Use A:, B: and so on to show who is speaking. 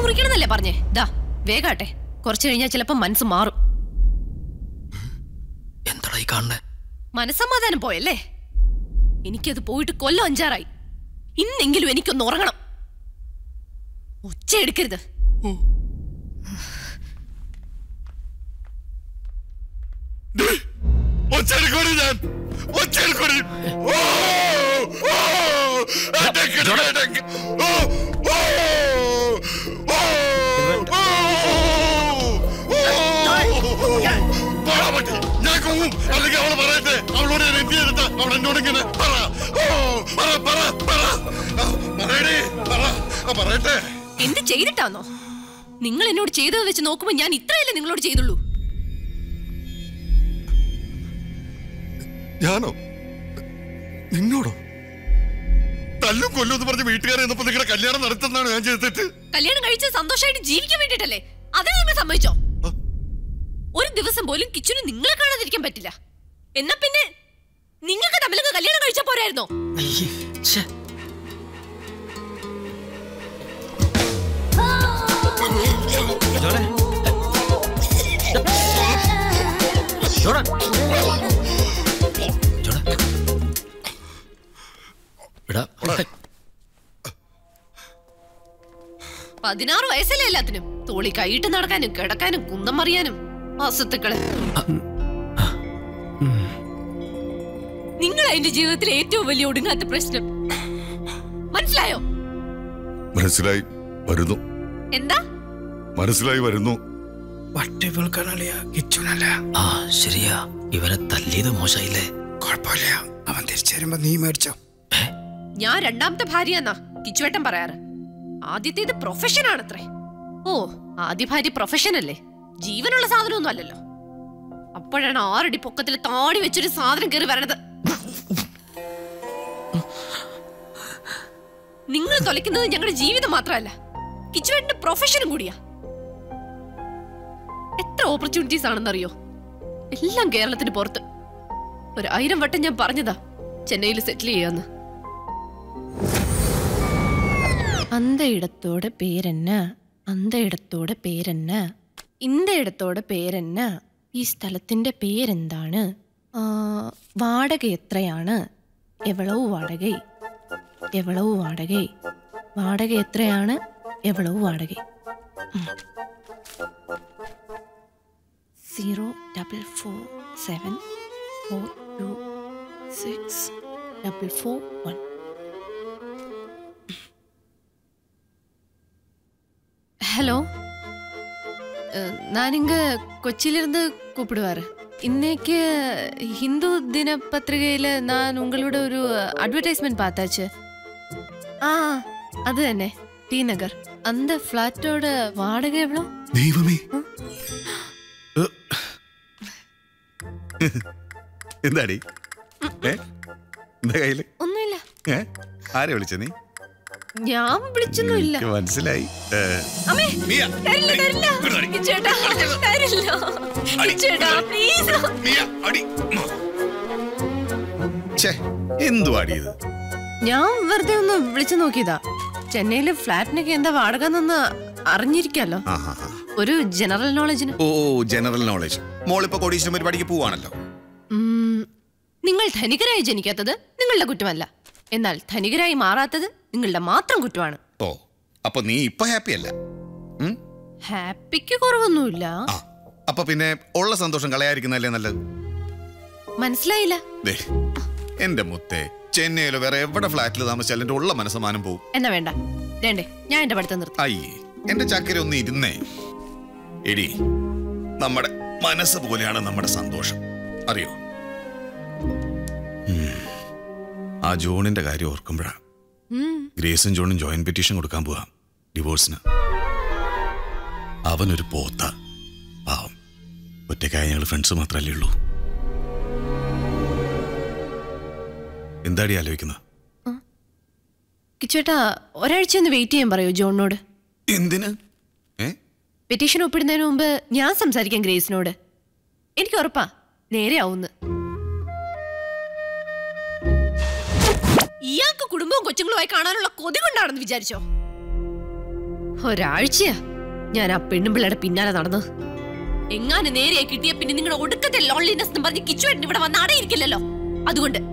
A: മുറിക്കണമെന്നല്ലേ പറഞ്ഞേ ദാ വേഗാട്ടെ കുറച്ചു കഴിഞ്ഞാൽ ചിലപ്പോ മനസ്സ് മാറും
B: എന്താടാ ഈ കാണുന്നേ
A: മനസ്സമാധാനം പോയല്ലേ എനിക്കത് പോയിട്ട് കൊല്ലം അഞ്ചാറായി ഇന്നെങ്കിലും എനിക്കൊന്ന് ഉറങ്ങണം ഉച്ച എടുക്കരുത്
C: ഒച്ചെടുക്കൊടി ഞാൻ ഒച്ചെടുക്കൊടി ഓ ഓ അടക്ക് അടക്ക് ഓ ഓ ഓ ഞാൻ കൊങ്ങും അല്ലെങ്കിൽ അവള് പറയട്ടെ അവളോട് ഞാൻ എന്ത് ചെയ്തിട്ട് അവൾ എന്നോട് ഇങ്ങനെ പറ ഓ പറ പറ പറ ആ, പറയടി പറ ആ, പറയട്ടെ
A: എന്ത് ചെയ്തിട്ടാന്നോ നിങ്ങൾ എന്നോട് ചെയ്തത് വെച്ച് നോക്കുമ്പോ ഞാൻ ഇത്രയല്ലേ നിങ്ങളോട് ചെയ്തുള്ളൂ
C: ഞാനോ നിന്നോടോ തല്ലും കൊല്ലും എന്ന് പറഞ്ഞ് വീട്ടുകാരെ എന്നപ്പോ നിങ്ങളുടെ കല്യാണം നടത്തുന്നതാണ് ഞാൻ ചെയ്തിട്ട്
A: കല്യാണം കഴിച്ച് സന്തോഷമായിട്ട് ജീവിക്കാൻ വേണ്ടിട്ടല്ലേ അത് നിങ്ങൾ സമ്മതിച്ചോ ഒരു ദിവസം പോലും കിച്ചന് നിങ്ങളെ കാണാതിരിക്കാൻ പറ്റില്ല എന്നാ പിന്നെ നിങ്ങൾക്ക് തമ്മിലൊക്കെ കല്യാണം കഴിച്ചാ പോരായിരുന്നോ
B: അയ്യേ ഛേ ജോണേ ജോണ ജോണ എടാ
A: പതിനാറ് വയസ്സല്ലേ എല്ലാത്തിനും തോളി കൈയിട്ട് നടക്കാനും കിടക്കാനും കുന്തം മറിയാനും അസത്തുക്കള് നിങ്ങൾ എന്റെ ജീവിതത്തിലെ ഏറ്റവും വലിയ ഒടുങ്ങാത്ത പ്രശ്നം മനസ്സിലായോ
C: മനസ്സിലായി വരുന്നു
A: എന്താ
C: മനസ്സിലായി വരുന്നു
D: വട്ടിവൾക്കാണല്ലയാ കിച്ചുനല്ല
B: ആ ശരിയാ ഇവനെ തല്ലിയത് മോശമായില്ലേ
D: കുഴപ്പമില്ല അവൻ തിരിച്ചു വരുമ്പോ നീ മേടിച്ചോ
A: ഞാൻ രണ്ടാമത്തെ ഭാര്യ എന്നാ കിച്ചുവേട്ടൻ പറയാറ് ആദ്യത്തേത് പ്രൊഫഷൻ ആണത്രേ ഓ ആദ്യ ഭാര്യ പ്രൊഫഷൻ അല്ലേ ജീവനുള്ള സാധനമൊന്നും അല്ലല്ലോ അപ്പോഴാണ് ആറടി പൊക്കത്തിൽ താടി വെച്ചൊരു സാധനം കയറി വരണത് നിങ്ങൾ തൊലയ്ക്കുന്നത് ഞങ്ങളുടെ ജീവിതം മാത്രമല്ല കിച്ചുവേട്ടന്റെ പ്രൊഫഷനും കൂടിയാ എത്ര ഓപ്പർച്യൂണിറ്റീസ് ആണെന്നറിയോ എല്ലാം കേരളത്തിന് പുറത്ത് ഒരു ആയിരം വട്ടം ഞാൻ പറഞ്ഞതാ ചെന്നൈയിൽ സെറ്റിൽ ചെയ്യാന്ന് அந்த இடத்தோட பேர் என்ன அந்த இடത്തോட പേരെന്ന இந்த இடത്തോட പേരെന്ന ഈ സ്ഥലത്തിന്റെ പേരെന്താണ് ആ, വാടക എത്രയാണ് എവളവ് വാടക എവളവ് വാടക വാടക എത്രയാണ് എവളവ് വാടക zero double four seven four two six double four one hello அஹ், நான் இங்க கொச்சியிலிருந்து கூப்பிடுவாரு இன்னைக்கு ஹிந்து தினപത്രികയിൽ நான் உங்களோட ஒரு அட்வர்டைஸ்மெண்ட் பார்த்தாச்சு ஆ அது തന്നെ டி நகர் அந்த ஃப்ளாட்டோட வாடகை எவ்வளோ
C: ദൈവമേ എന്താടി ഏ എന്താ കയ്യില്
A: ഒന്നുമില്ല
C: ഏ ആരെ വിളിച്ച നീ
A: ഞാൻ വിളിച്ചൊന്നുമില്ല
C: എനിക്ക് മനസ്സിലായി ഏ,
A: അമ്മേ
C: മിയ,
A: തരില്ല തരില്ല
C: ഇങ്ങോട്ട് വാടി.
A: ചേട്ടാ തരില്ല ചേട്ടാ പ്ലീസ്
C: മിയ, അടി. ഛേ, എന്തുവാടി ഇത്
A: ഞാൻ വെറുതെ ഒന്ന് വിളിച്ചു നോക്കിയതാ ചെന്നൈയിലെ ഫ്ലാറ്റിനൊക്കെ എന്താ വാടക എന്നൊന്ന് അറിഞ്ഞിരിക്കാലോ
C: ആ, ആ, ആ.
A: ഒരു ജനറൽ നോളജിന്
C: ഓ ജനറൽ നോളജ് മോളിപ്പോ കോടീശ്വരം പരിപാടിക്ക് പോവാണല്ലോ
A: ഉം, നിങ്ങൾ ധനികരായി ജനിക്കാത്തത് നിങ്ങളുടെ കുറ്റമല്ല എന്നാൽ ധനികരായി മാറാത്തത് നിങ്ങളുടെ മാത്രം കുറ്റമാണ്
C: ഓ അപ്പൊ നീ ഇപ്പൊ ഹാപ്പി അല്ല ഉം?
A: ഹാപ്പിക്ക് കുറവൊന്നുമില്ല
C: ആ അപ്പൊ പിന്നെ ഉള്ള സന്തോഷം കളയാതിരിക്കുന്നതല്ലേ നല്ലത്
A: മനസ്സിലായില്ല
C: ദേ, എന്റെ മുത്തേ ചെന്നൈയിലോ വേറെ എവിടെ ഫ്ലാറ്റിൽ താമസിച്ചാലും എന്റെ ഉള്ള മനസ്സമാനം പോവും
A: എന്നാ വേണ്ട വേണ്ടേ ഞാൻ എന്റെ പഠിത്തം നിർത്തി
C: അയ്യേ എന്റെ ചക്കര ഒന്ന് ഇരുന്നേ എടി നമ്മുടെ മനസ്സ് പോലെയാണ് നമ്മുടെ സന്തോഷം അറിയോ ഉം. ആ ജോണിന്റെ കാര്യം ഓർക്കുമ്പോഴാ
A: ഉം,
C: ഗ്രേസും ജോണും ജോയിന്റ് പെറ്റീഷൻ കൊടുക്കാൻ പോവാം ഡിവോഴ്സിന് അവനൊരു പോത്ത പാവം ഒറ്റക്കായ ഞങ്ങൾ ഫ്രണ്ട്സ് മാത്രല്ലേ ഉള്ളൂ എന്താടി ആലോചിക്കുന്നത്
A: കിച്ചുവേട്ടാ ഒരാഴ്ച ഒന്ന് വെയിറ്റ് ചെയ്യാൻ പറയൂ ജോണിനോട്
C: എന്തിന് ഏ
A: പെറ്റീഷൻ ഒപ്പിടുന്നതിന് മുമ്പ് ഞാൻ സംസാരിക്കാം ഗ്രേസിനോട് എനിക്ക് ഉറപ്പാ നേരെ ആവുന്ന് ഇയാൾക്ക് കുടുംബവും കൊച്ചുങ്ങളുമായി കാണാനുള്ള കൊതി കൊണ്ടാണെന്ന് വിചാരിച്ചോ ഒരാഴ്ചയാ ഞാൻ ആ പെണ്ണുമ്പിള്ളയുടെ പിന്നാലെ നടന്നത് എങ്ങാനും നേരെ കിട്ടിയ പിന്നെ നിങ്ങളുടെ ഒടുക്കത്തെ ലോൺലിനെസ് എന്ന് പറഞ്ഞ് കിച്ചുവേട്ടൻ ഇവിടെ വന്ന് അടയിരിക്കില്ലല്ലോ അതുകൊണ്ട്